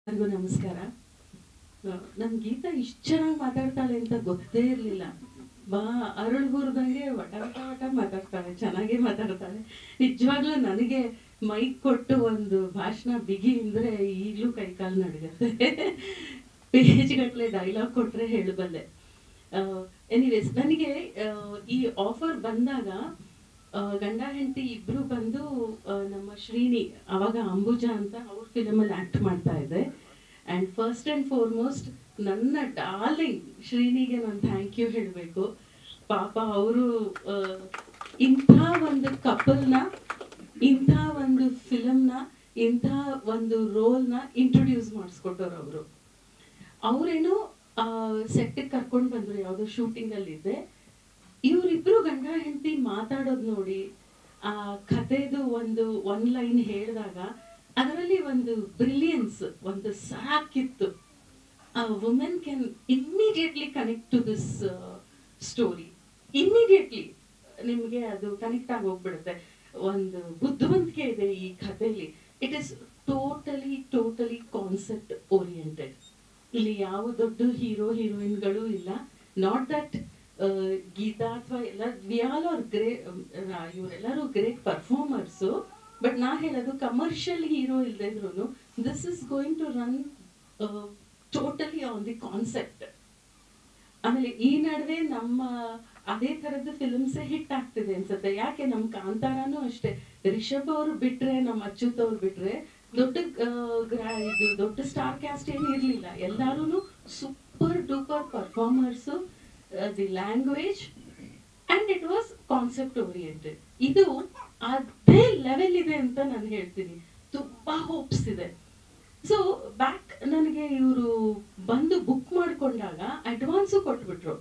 ಎಲ್ಲರಿಗೂ ನಮಸ್ಕಾರ ನಮ್ ಗೀತಾ ಇಷ್ಟ ಚೆನ್ನಾಗಿ ಮಾತಾಡ್ತಾಳೆ ಅಂತ ಗೊತ್ತೇ ಇರ್ಲಿಲ್ಲ ಬಾ ಅರಳುಗುರ್ದಂಗೆ ವಟ ವಟ ವಟ ಮಾತಾಡ್ತಾಳೆ ಚೆನ್ನಾಗೇ ಮಾತಾಡ್ತಾಳೆ ನಿಜವಾಗ್ಲೂ ನನಗೆ ಮೈಕ್ ಕೊಟ್ಟು ಒಂದು ಭಾಷಣ ಬಿಗಿ ಅಂದ್ರೆ ಈಗ್ಲೂ ಕೈಕಾಲು ನಡುಗತ್ತೆ ಪೇಜ್ ಗಟ್ಲೆ ಡೈಲಾಗ್ ಕೊಟ್ರೆ ಹೇಳಬಲ್ಲೆ ಎನಿವೇಸ್ ನನಗೆ ಆ, ಈ ಆಫರ್ ಬಂದಾಗ ಆ, ಗಂಡ ಹೆಂಡತಿ ಇಬ್ರು ಬಂದು ಆ, ನಮ್ಮ ಶ್ರೀನಿ ಅವಾಗ ಅಂಬುಜಾ ಅಂತ ಅವ್ರ ಫಿಲಮ್ ಅಲ್ಲಿ ಆಕ್ಟ್ ಮಾಡ್ತಾ ಇದ್ದೆ ಅಂಡ್ ಫಸ್ಟ್ ಅಂಡ್ ಫಾರ್ಮೋಸ್ಟ್ ನನ್ನ ಡಾರ್ಲಿಂಗ್ ಶ್ರೀನಿಗೆ ನಾನು ಥ್ಯಾಂಕ್ ಯು ಹೇಳಬೇಕು ಪಾಪ ಅವರು ಇಂಥ ಒಂದು ಕಪಲ್ನ ಇಂಥ ಒಂದು ಫಿಲಮ್ನ ಇಂಥ ಒಂದು ರೋಲ್ನ ಇಂಟ್ರೊಡ್ಯೂಸ್ ಮಾಡಿಸ್ಕೊಟ್ಟವ್ರು ಅವರು ಅವರೇನು ಸೆಟ್ಟಿಗೆ ಕರ್ಕೊಂಡು ಬಂದ್ರು ಯಾವುದೋ ಶೂಟಿಂಗ್ ಅಲ್ಲಿ ಇದ್ದೆ ಇವರಿಬ್ರು ಗಂಡ ಹೆಂಡತಿ ಮಾತಾಡೋದ್ ನೋಡಿ ಆ ಕಥೆದು ಒಂದು ಒನ್ ಲೈನ್ ಹೇಳಿದಾಗ ಅದರಲ್ಲಿ ಒಂದು ಬ್ರಿಲಿಯನ್ಸ್ ಒಂದು ಸಾಕಿತ್ತು a woman can immediately connect to this uh, story immediately ನಿಮಗೆ ಅದು ಕನೆಕ್ಟ್ ಆಗಿ ಹೋಗ್ಬಿಡುತ್ತೆ ಒಂದು ಬುದ್ಧಿವಂತಿಕೆ ಇದೆ ಈ ಕಥೆಯಲ್ಲಿ it is totally totally concept oriented ಇಲ್ಲಿ ಯಾವ ದೊಡ್ಡ ಹೀರೋ ಹೀರೋಯಿನ್ಗಳು ಇಲ್ಲ ನಾಟ್ ದಟ್ ಗೀತಾ ಅಥವಾ ಎಲ್ಲ ವಿ ಆಲ್ ಆರ್ ಗ್ರೇ ಇವರೆಲ್ಲರೂ ಗ್ರೇಟ್ ಪರ್ಫಾರ್ಮರ್ಸು ಬಟ್ ನಾ ಹೇಳೋದು ಕಮರ್ಷಿಯಲ್ ಹೀರೋ ಇಲ್ಲದೆ ಇದ್ರು this is going to run totally on the concept ಆಮೇಲೆ ಈ ನಡುವೆ ನಮ್ಮ ಅದೇ ತರದ ಫಿಲ್ಮ್ಸ್ ಹಿಟ್ ಆಗ್ತಿದೆ ಅನ್ಸುತ್ತೆ ಯಾಕೆ ನಮ್ ಕಾಂತಾರಾನು ಅಷ್ಟೇ ರಿಷಬ್ ಅವ್ರು ಬಿಟ್ರೆ ನಮ್ಮ ಅಚ್ಯುತ್ ಅವ್ರು ಬಿಟ್ರೆ ದೊಡ್ಡ ಆ, ಗ್ರಾ- ಇದು ದೊಡ್ಡ ಸ್ಟಾರ್ ಕ್ಯಾಸ್ಟ್ ಏನು ಇರ್ಲಿಲ್ಲ ಎಲ್ಲಾರು super duper performers the language and it was concept oriented ಇದು ಅದೇ ಲೆವೆಲ್ ಇದೆ ಅಂತ ನಾನು ಹೇಳ್ತೀನಿ ತುಂಬಾ ಹೋಪ್ಸ್ ಇದೆ ಸೊ ಬ್ಯಾಕ್ ನನಗೆ ಇವರು ಬಂದು ಬುಕ್ ಮಾಡ್ಕೊಂಡಾಗ ಅಡ್ವಾನ್ಸು ಕೊಟ್ಬಿಟ್ರು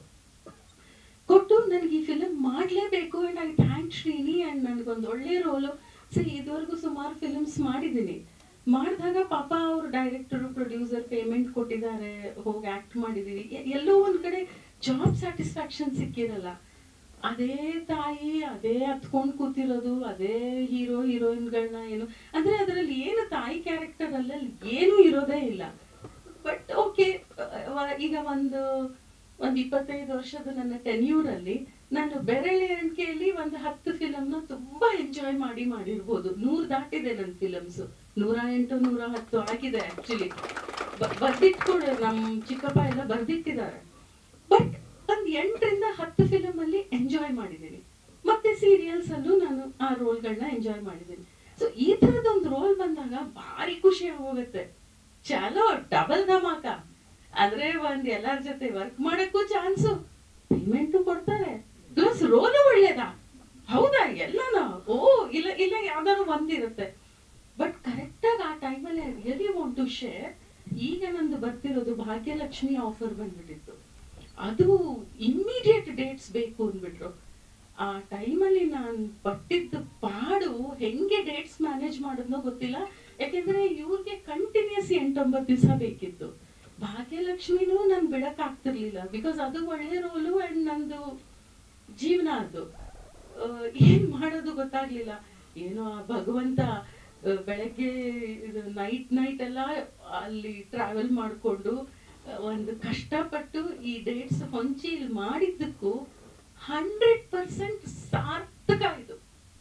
ಕೊಟ್ಟು ನನಗೆ ಈ ಫಿಲಮ್ ಮಾಡಲೇಬೇಕು and I thank Srini and ನನಗೊಂದು ಒಳ್ಳೆ ರೋಲು ಸರಿ ಇದುವರೆಗೂ ಸುಮಾರು ಫಿಲ್ಮ್ಸ್ ಮಾಡಿದ್ದೀನಿ ಮಾಡಿದಾಗ ಪಾಪ ಅವ್ರು ಡೈರೆಕ್ಟರ್ ಪ್ರೊಡ್ಯೂಸರ್ ಪೇಮೆಂಟ್ ಕೊಟ್ಟಿದ್ದಾರೆ ಹೋಗಿ ಆಕ್ಟ್ ಮಾಡಿದೀವಿ ಎ- ಎಲ್ಲೋ ಒಂದ್ ಕಡೆ ಜಾಬ್ ಸ್ಯಾಟಿಸ್ಫ್ಯಾಕ್ಷನ್ ಸಿಕ್ಕಿರಲ್ಲ ಅದೇ ತಾಯಿ ಅದೇ ಹತ್ಕೊಂಡ್ ಕೂತಿರೋದು ಅದೇ ಹೀರೋ ಹೀರೋಯಿನ್ಗಳನ್ನ ಏನು ಅಂದ್ರೆ ಅದರಲ್ಲಿ ಏನು ತಾಯಿ ಕ್ಯಾರೆಕ್ಟರ್ ಅಲ್ಲಲ್ಲಿ ಏನು ಇರೋದೇ ಇಲ್ಲ ಬಟ್ ಓಕೆ ಈಗ ಒಂದು ಒಂದ್ ಇಪ್ಪತ್ತೈದು ವರ್ಷದ ನನ್ನ ಟೆನ್ಯೂರ್ ಅಲ್ಲಿ ನಾನು ಬೆರಳೆ ಎಣಿಕೆಯಲ್ಲಿ ಒಂದು ಹತ್ತು ಫಿಲಮ್ ನ ತುಂಬಾ ಎಂಜಾಯ್ ಮಾಡಿ ಮಾಡಿರ್ಬೋದು ನೂರ್ ದಾಟಿದೆ ನನ್ನ ಫಿಲಮ್ಸ್ ನೂರ ಎಂಟು ನೂರ ಹತ್ತು ಆಗಿದೆ ಆಕ್ಚುಲಿ ಬರ್ದಿಟ್ಕೊಂಡು ನಮ್ ಚಿಕ್ಕಪ್ಪ ಎಲ್ಲ ಬರ್ದಿಟ್ಟಿದ್ದಾರೆ ಬಟ್ ಒಂದ್ ಎಂಟರಿಂದ ಹತ್ತು ಫಿಲಮ್ ಅಲ್ಲಿ ಎಂಜಾಯ್ ಮಾಡಿದ್ದೀನಿ ಮತ್ತೆ ಸೀರಿಯಲ್ಸ್ ಅಲ್ಲೂ ನಾನು ಆ ರೋಲ್ಗಳನ್ನ ಎಂಜಾಯ್ ಮಾಡಿದ್ದೀನಿ ಸೊ ಈ ತರದೊಂದು ರೋಲ್ ಬಂದಾಗ ಭಾರಿ ಖುಷಿ ಹೋಗುತ್ತೆ ಚಲೋ ಡಬಲ್ ಧಮಾಕ ಅಂದ್ರೆ ಒಂದ್ ಎಲ್ಲರ ಜೊತೆ ವರ್ಕ್ ಮಾಡಕ್ಕೂ ಚಾನ್ಸು ಪೇಮೆಂಟು ಕೊಡ್ತಾರೆ ಪ್ಲಸ್ ರೋಲು ಒಳ್ಳೇದಾ ಹೌದಾ ಎಲ್ಲನ ಓ ಇಲ್ಲ ಇಲ್ಲ ಯಾವ್ದಾದ್ರು ಒಂದಿರುತ್ತೆ ಬಟ್ ಕರೆಕ್ಟ್ ಆಗಿ ಆ ಟೈಮಲ್ಲಿ I really want to share ಈಗ ನಂದು ಬರ್ತಿರೋದು ಭಾಗ್ಯಲಕ್ಷ್ಮಿ ಆಫರ್ ಬಂದ್ಬಿಟ್ಟಿತ್ತು ಅದು ಇಮ್ಮಿಡಿಯೇಟ್ ಡೇಟ್ಸ್ ಬೇಕು ಅಂದ್ಬಿಟ್ರು ಆ ಟೈಮಲ್ಲಿ ನಾನು ಪಟ್ಟಿದ್ದ ಪಾಡು ಹೆಂಗೆ ಡೇಟ್ಸ್ ಮ್ಯಾನೇಜ್ ಮಾಡೋದ್ನೋ ಗೊತ್ತಿಲ್ಲ ಯಾಕೆಂದ್ರೆ ಇವ್ರಿಗೆ ಕಂಟಿನ್ಯೂಸ್ ಎಂಟೊಂಬತ್ತು ದಿವಸ ಬೇಕಿತ್ತು ಭಾಗ್ಯಲಕ್ಷ್ಮಿನೂ ನಾನು ಬಿಡಕ್ ಆಗ್ತಿರ್ಲಿಲ್ಲ ಬಿಕಾಸ್ ಅದು ಒಳ್ಳೆ ರೋಲು ಅಂಡ್ ನಂದು ಜೀವನ ಅದು ಆ, ಏನ್ ಮಾಡೋದು ಗೊತ್ತಾಗ್ಲಿಲ್ಲ ಏನೋ ಆ ಭಗವಂತ ಆ, ಬೆಳಗ್ಗೆ ಇದು ನೈಟ್ ನೈಟ್ ಎಲ್ಲ ಅಲ್ಲಿ ಟ್ರಾವೆಲ್ ಮಾಡ್ಕೊಂಡು ಆ, ಒಂದು ಕಷ್ಟಪಟ್ಟು ಈ ಡೇಟ್ಸ್ ಹೊಂಚಿ ಇಲ್ಲಿ ಮಾಡಿದ್ದಕ್ಕೂ ಹಂಡ್ರೆಡ್ ಪರ್ಸೆಂಟ್ ಸಾರ್ಥಕ ಇದು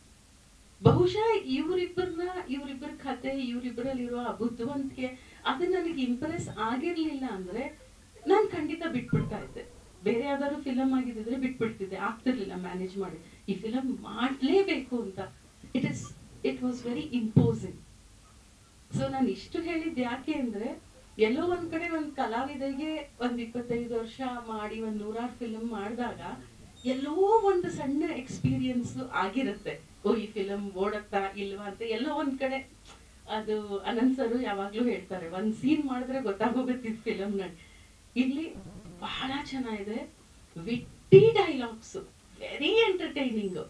ಬಹುಶಃ ಇವರಿಬ್ಬರನ್ನ ಇವರಿಬ್ಬರ ಕತೆ ಇವರಿಬ್ಬರಲ್ಲಿರುವ ಆ ಬುದ್ಧಿವಂತಿಕೆ ಅದು ನನಗೆ ಇಂಪ್ರೆಸ್ ಆಗಿರ್ಲಿಲ್ಲ ಅಂದ್ರೆ ನಾನು ಖಂಡಿತ ಬಿಟ್ಬಿಡ್ತಾ ಇದ್ದೆ ಬೇರೆ ಯಾವ್ದಾದ್ರು ಫಿಲಮ್ ಆಗಿದ್ರೆ ಬಿಟ್ಬಿಡ್ತಿದ್ದೆ ಆಗ್ತಿರ್ಲಿಲ್ಲ ಮ್ಯಾನೇಜ್ ಮಾಡಿ ಈ ಫಿಲಮ್ ಮಾಡ್ಲೇಬೇಕು ಅಂತ it is it was very imposing so ನಾನು ಇಷ್ಟು ಹೇಳಿದ್ ಯಾಕೆ ಅಂದ್ರೆ ಎಲ್ಲೋ ಒಂದ್ ಕಡೆ ಒಂದ್ ಕಲಾವಿದರಿಗೆ ಒಂದ್ ಇಪ್ಪತ್ತೈದು ವರ್ಷ ಮಾಡಿ ಒಂದ್ ನೂರಾರು ಫಿಲಮ್ ಮಾಡಿದಾಗ ಎಲ್ಲೋ ಒಂದು ಸಣ್ಣ ಎಕ್ಸ್ಪೀರಿಯನ್ಸ್ ಆಗಿರುತ್ತೆ ಓ ಈ ಫಿಲಮ್ ಓಡತ್ತಾ ಇಲ್ವಾ ಅಂತ ಎಲ್ಲೋ ಒಂದ್ ಕಡೆ ಅದು ಅನಂತ್ ಸರ್ ಯಾವಾಗ್ಲೂ ಹೇಳ್ತಾರೆ ಒಂದ್ ಸೀನ್ ಮಾಡಿದ್ರೆ ಗೊತ್ತಾಗೋಗುತ್ತೆ ಫಿಲಮ್ ನಲ್ಲಿ ಇಲ್ಲಿ ಬಹಳ ಚೆನ್ನಾಗಿದೆ ವಿಟ್ಟಿ ಡೈಲಾಗ್ಸ್ ವೆರಿ ಎಂಟರ್ಟೈನಿಂಗ್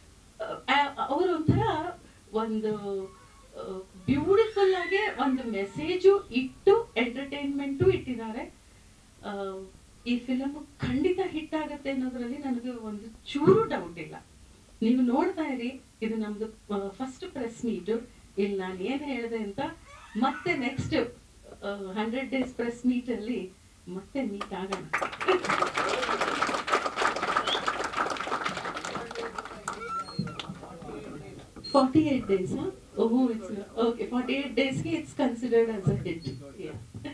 ಅವರು ಒಂಥರ ಒಂದು ಬ್ಯೂಟಿಫುಲ್ ಆಗಿ ಒಂದು ಮೆಸೇಜು ಇಟ್ಟು ಎಂಟರ್ಟೈನ್ಮೆಂಟು ಇಟ್ಟಿದ್ದಾರೆ ಆ, ಈ ಫಿಲಮ್ ಖಂಡಿತ ಹಿಟ್ ಆಗತ್ತೆ ಅನ್ನೋದ್ರಲ್ಲಿ ನನಗೆ ಒಂದು ಚೂರು ಡೌಟ್ ಇಲ್ಲ ನೀವು ನೋಡ್ತಾ ಇರಿ ಇದು ನಮ್ದು ಫಸ್ಟ್ ಪ್ರೆಸ್ ಮೀಟ್ ಇಲ್ಲಿ ನಾನು ಏನ್ ಹೇಳಿದೆ ಅಂತ ಮತ್ತೆ next hundred days press meet ಅಲ್ಲಿ ಮತ್ತೆ ಮೀಟ್ ಆಗೋಣ forty eight days oh it's okay forty eight ಡೇಸ್ಗೆ it's considered as a hit